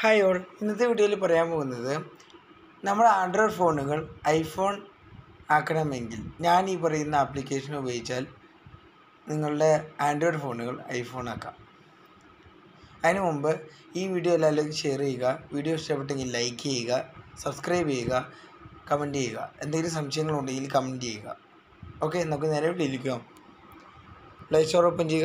hi all ഇന്നത്തെ വീഡിയോയിൽ പറയാൻ പോകുന്നത് നമ്മുടെ ആൻഡ്രോയിഡ് ഫോണുകൾ ഐഫോൺ ആക്കണമെങ്കിൽ ഞാൻ ഈ പറയുന്ന ആപ്ലിക്കേഷൻ ഉപയോഗിച്ചാൽ നിങ്ങളുടെ ആൻഡ്രോയിഡ് ഫോണുകൾ ഐഫോൺ ആക്കാം അതിന് മുമ്പ് ഈ വീഡിയോ എല്ലാവരിലേക്കും ഷെയർ ചെയ്യുക വീഡിയോ ഇഷ്ടപ്പെട്ടെങ്കിൽ ലൈക്ക് ചെയ്യുക സബ്സ്ക്രൈബ് ചെയ്യുക കമൻറ്റ് ചെയ്യുക എന്തെങ്കിലും സംശയങ്ങളുണ്ടെങ്കിൽ കമൻറ്റ് ചെയ്യുക ഓക്കെ നമുക്ക് നേരെ വീഡിയോയിലേക്കാം പ്ലേ സ്റ്റോർ ഓപ്പൺ ചെയ്യുക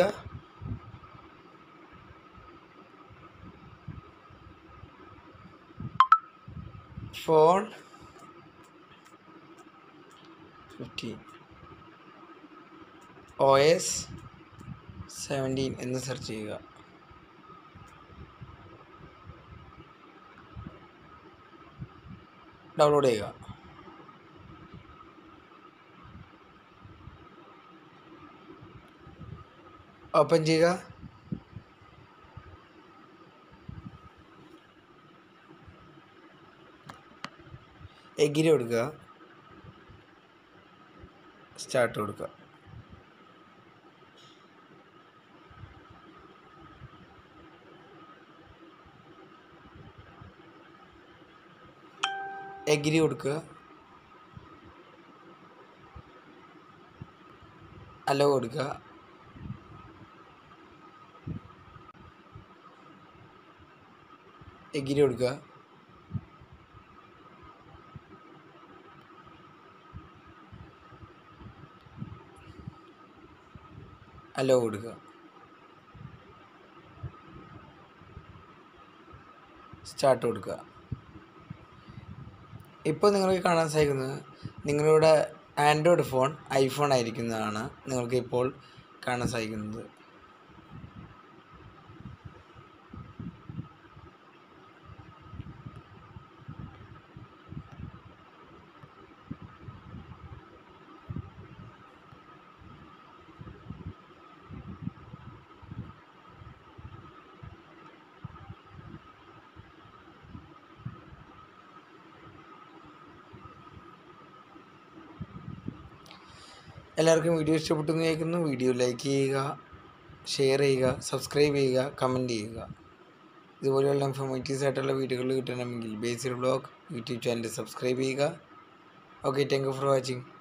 phone fifteen O S seventeen എന്ന് സെർച്ച് ചെയ്യുക ഡൗൺലോഡ് ചെയ്യുക ഓപ്പൺ ചെയ്യുക എഗ്രി കൊടുക്കുക സ്റ്റാർട്ട് കൊടുക്കുക എഗ്രി കൊടുക്കുക അലോ കൊടുക്കുക എഗ്രി കൊടുക്കുക അലോ കൊടുക്കുക സ്റ്റാർട്ട് കൊടുക്കുക ഇപ്പോൾ നിങ്ങൾക്ക് കാണാൻ സാധിക്കുന്നത് നിങ്ങളുടെ ആൻഡ്രോയിഡ് ഫോൺ ഐഫോൺ ആയിരിക്കുന്നതാണ് നിങ്ങൾക്ക് ഇപ്പോൾ കാണാൻ സാധിക്കുന്നത് എല്ലാവർക്കും വീഡിയോ ഇഷ്ടപ്പെട്ടു എന്ന് കേൾക്കുന്നു വീഡിയോ ലൈക്ക് ചെയ്യുക ഷെയർ ചെയ്യുക സബ്സ്ക്രൈബ് ചെയ്യുക കമൻറ്റ് ചെയ്യുക ഇതുപോലെയുള്ള ഇൻഫോർമേറ്റീവ്സ് ആയിട്ടുള്ള വീഡിയോകൾ കിട്ടണമെങ്കിൽ Basil blog YouTube channel subscribe ചെയ്യുക okay thank you for watching